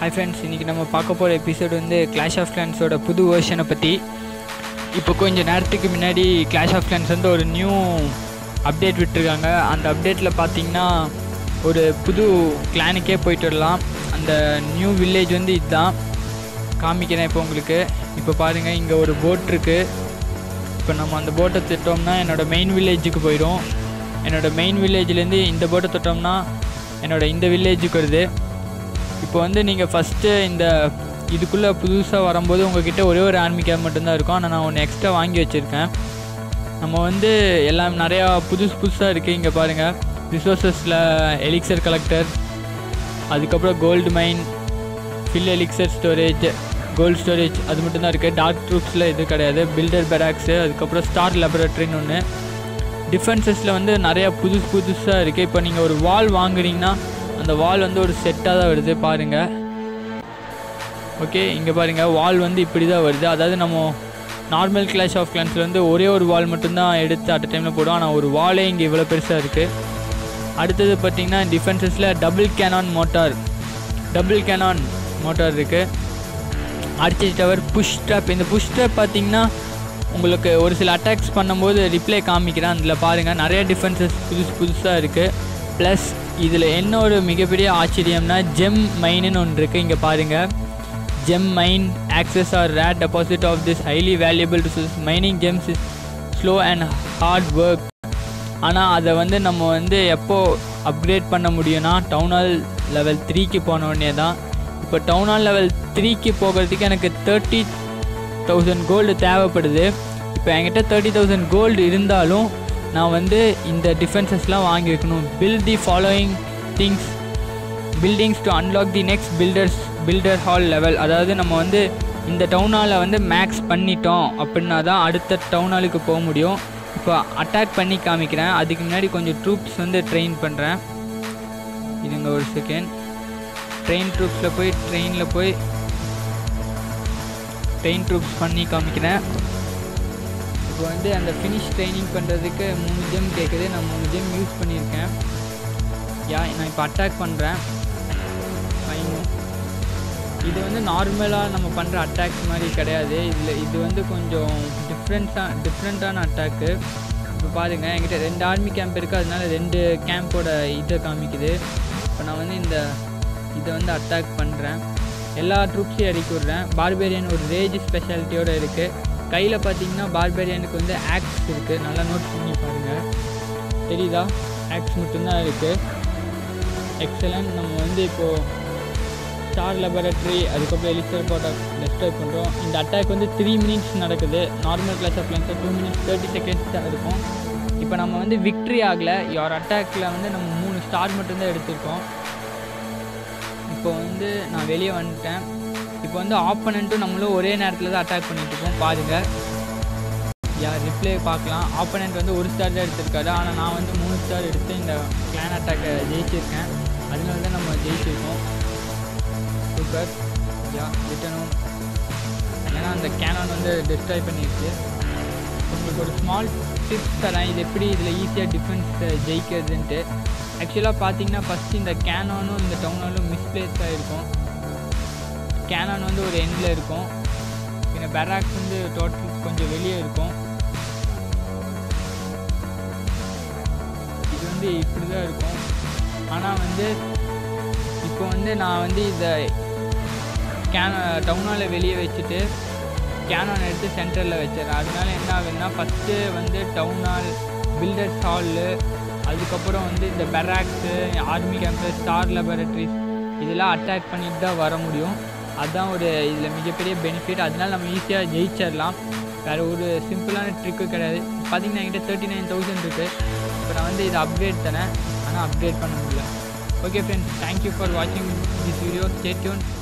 hi friends இன்றைக்கி நம்ம பார்க்க போகிற எபிசோடு வந்து கிளாஷ் ஆஃப் கிளான்ஸோட புது வேர்ஷனை பற்றி இப்போ கொஞ்சம் நேரத்துக்கு முன்னாடி கிளாஷ் ஆஃப் கிளான்ஸ் வந்து ஒரு நியூ அப்டேட் விட்டுருக்காங்க அந்த அப்டேட்டில் பார்த்தீங்கன்னா ஒரு புது கிளானுக்கே போயிட்டு வரலாம் அந்த நியூ வில்லேஜ் வந்து இதுதான் காமிக்கிறேன் இப்போ உங்களுக்கு இப்போ பாருங்கள் இங்கே ஒரு போட் இருக்குது இப்போ நம்ம அந்த போட்டை தொட்டோம்னா என்னோடய மெயின் வில்லேஜுக்கு போயிடும் என்னோடய மெயின் வில்லேஜ்லேருந்து இந்த போட்டை தொட்டோம்னா என்னோட இந்த வில்லேஜுக்கு வருது இப்போ வந்து நீங்கள் ஃபஸ்ட்டு இந்த இதுக்குள்ளே புதுசாக வரும்போது உங்ககிட்ட ஒரே ஒரு ஆர்மி கேப் மட்டும்தான் இருக்கும் ஆனால் நான் ஒன்று எக்ஸ்ட்ரா வாங்கி வச்சுருக்கேன் நம்ம வந்து எல்லாம் நிறையா புதுசு புதுசாக இருக்குது இங்கே பாருங்கள் ரிசோர்ஸஸில் எலிக்சர் கலெக்டர் அதுக்கப்புறம் gold mine fill elixir storage gold storage அது மட்டும்தான் இருக்குது டார்க் ட்ரூப்ஸில் இது கிடையாது பில்டர் பெராக்ஸு அதுக்கப்புறம் ஸ்டார் லெபரட்டரின்னு ஒன்று டிஃபென்சஸில் வந்து நிறையா புதுசு புதுசாக இருக்குது இப்போ நீங்கள் ஒரு வால் வாங்குறீங்கன்னா அந்த வால் வந்து ஒரு செட்டாக தான் வருது பாருங்கள் ஓகே இங்கே பாருங்கள் வால் வந்து இப்படி தான் வருது அதாவது நம்ம நார்மல் கிளாஷ் ஆஃப் கிளான்ஸில் வந்து ஒரே ஒரு வால் மட்டும்தான் எடுத்து அட் டைமில் போடும் ஆனால் ஒரு வாலே இங்கே இவ்வளோ பெருசாக இருக்குது அடுத்தது பார்த்திங்கன்னா டிஃபென்சஸில் double cannon mortar double cannon mortar இருக்குது அடிச்சு டவர் புஷ் ட்ராப் இந்த புஷ் ட்ராப் பார்த்தீங்கன்னா உங்களுக்கு ஒரு சில அட்டாக்ஸ் பண்ணும்போது ரிப்ளை காமிக்கிறேன் அதில் பாருங்கள் நிறைய டிஃபென்சஸ் புதுசு புதுசாக இருக்குது ப்ளஸ் இதில் என்ன ஒரு மிகப்பெரிய ஆச்சரியம்னா ஜெம் மைனுன்னு ஒன்று இருக்குது இங்கே பாருங்கள் gem mine access a rare deposit of this highly valuable resource mining gems is slow and hard work ஆனால் அதை வந்து நம்ம வந்து எப்போ அப்கிரேட் பண்ண முடியும்னா டவுன் ஹால் லெவல் த்ரீக்கு போனோடனே தான் இப்போ டவுன் ஹால் லெவல் த்ரீக்கு போகிறதுக்கு எனக்கு தேர்ட்டி தௌசண்ட் கோல்டு தேவைப்படுது இப்போ என்கிட்ட தேர்ட்டி தௌசண்ட் கோல்டு இருந்தாலும் நான் வந்து இந்த டிஃபென்சஸ்லாம் வாங்கி வைக்கணும் build the following things buildings to unlock the next builders builder hall level அதாவது நம்ம வந்து இந்த டவுன் ஹாலை வந்து மேக்ஸ் பண்ணிட்டோம் அப்படின்னா தான் அடுத்த டவுன் ஹாலுக்கு போக முடியும் இப்போ அட்டாக் பண்ணி காமிக்கிறேன் அதுக்கு முன்னாடி கொஞ்சம் ட்ரூப்ஸ் வந்து ட்ரெயின் பண்ணுறேன் இதுங்க ஒரு செகண்ட் ட்ரெயின் ட்ரூப்ஸில் போய் ட்ரெயினில் போய் ட்ரெயின் ட்ரூப்ஸ் பண்ணி காமிக்கிறேன் இப்போ வந்து அந்த ஃபினிஷ் ட்ரைனிங் பண்ணுறதுக்கு மூணு ஜெம் கேட்குது நான் மூணு ஜெம் யூஸ் பண்ணியிருக்கேன் யா நான் இப்போ அட்டாக் பண்ணுறேன் ஃபைன் இது வந்து நார்மலாக நம்ம பண்ணுற அட்டாக்ஸ் மாதிரி கிடையாது இதில் இது வந்து கொஞ்சம் டிஃப்ரெண்ட்டாக டிஃப்ரெண்ட்டான அட்டாக்கு இப்போ பாருங்கள் என்கிட்ட ரெண்டு ஆர்மி கேம்ப் இருக்குது அதனால ரெண்டு கேம்போட இதை காமிக்குது இப்போ நான் வந்து இந்த இதை வந்து அட்டாக் பண்ணுறேன் எல்லா ட்ரூப்ஸையும் இறக்கி விட்றேன் பார்பேரியன் ஒரு ரேஜ் ஸ்பெஷாலிட்டியோடு இருக்குது கையில் பார்த்தீங்கன்னா பார்பேரியனுக்கு வந்து ஆக்ஸ் இருக்குது நல்லா நோட் பண்ணி பாருங்கள் தெரியுதா ஆக்ஸ் மட்டும்தான் இருக்குது எக்ஸலண்ட் நம்ம வந்து இப்போது ஸ்டார் லெபரட்டரி அதுக்கப்புறம் எலிக்சர் போட்டை டெஸ்ட்ராய் பண்ணுறோம் இந்த அட்டாக் வந்து த்ரீ மினிட்ஸ் நடக்குது நார்மல் கிளாஸ் ஆஃப் கிளான்ஸில் டூ மினிட்ஸ் தேர்ட்டி செகண்ட்ஸ் தான் இருக்கும் இப்போ நம்ம வந்து விக்ட்ரி ஆகலை யார் அட்டாக்கில் வந்து நம்ம மூணு ஸ்டார் மட்டும்தான் எடுத்திருக்கோம் இப்போ வந்து நான் வெளியே வந்துட்டேன் இப்போ வந்து ஆப்பனண்ட்டும் நம்மளும் ஒரே நேரத்தில் தான் அட்டாக் பண்ணிட்டு இருக்கோம் பாருங்கள் யார் ரிப்ளே பார்க்கலாம் ஆப்பனண்ட் வந்து ஒரு ஸ்டார் தான் எடுத்திருக்காரு ஆனால் நான் வந்து மூணு ஸ்டார் எடுத்து இந்த கிளான் அட்டாக்கை ஜெயிச்சிருக்கேன் அதனால தான் நம்ம ஜெயிச்சிருக்கோம் சூப்பர் யா ரிட்டனும் ஏன்னா அந்த கேனான் வந்து டிஸ்ட்ராய் பண்ணிடுச்சு உங்களுக்கு ஒரு ஸ்மால் டிப்ஸ் தரேன் இது எப்படி இதில் ஈஸியாக டிஃபென்ஸ் ஜெயிக்கிறதுன்ட்டு ஆக்சுவலாக பார்த்தீங்கன்னா ஃபஸ்ட்டு இந்த கேனானும் இந்த டவுனாலும் மிஸ்பிளேஸ் ஆகிருக்கும் கேனான் வந்து ஒரு எண்டில் இருக்கும் பின்ன பெராக்ஸ் வந்து டோட்டல் கொஞ்சம் வெளியே இருக்கும் இது வந்து இப்படி தான் இருக்கும் ஆனால் வந்து இப்போ வந்து நான் வந்து இதை கேன டவுனால் வெளியே வச்சுட்டு கேனான் எடுத்து சென்டரில் வச்சிடறேன் அதனால என்ன ஆகுதுன்னா ஃபஸ்ட்டு வந்து டவுன் ஹால் பில்டர்ஸ் ஹாலு அதுக்கப்புறம் வந்து இந்த barracks army camp star laboratories இதெல்லாம் அட்டாக் பண்ணிட்டு தான் வர முடியும் அதுதான் ஒரு இதில் மிகப்பெரிய பெனிஃபிட் அதனால நம்ம ஈஸியாக ஜெயிச்சிடலாம் வேறு ஒரு சிம்பிளான ட்ரிக்கு கிடையாது பார்த்தீங்கன்னா என்கிட்ட தேர்ட்டி நைன் தௌசண்ட் இருக்குது இப்போ நான் வந்து இதை அப்கிரேட் தானே ஆனால் அப்கிரேட் பண்ண முடியல ஓகே ஃப்ரெண்ட்ஸ் தேங்க்யூ ஃபார் வாட்சிங் திஸ் வீடியோ ஸ்டே டியூன்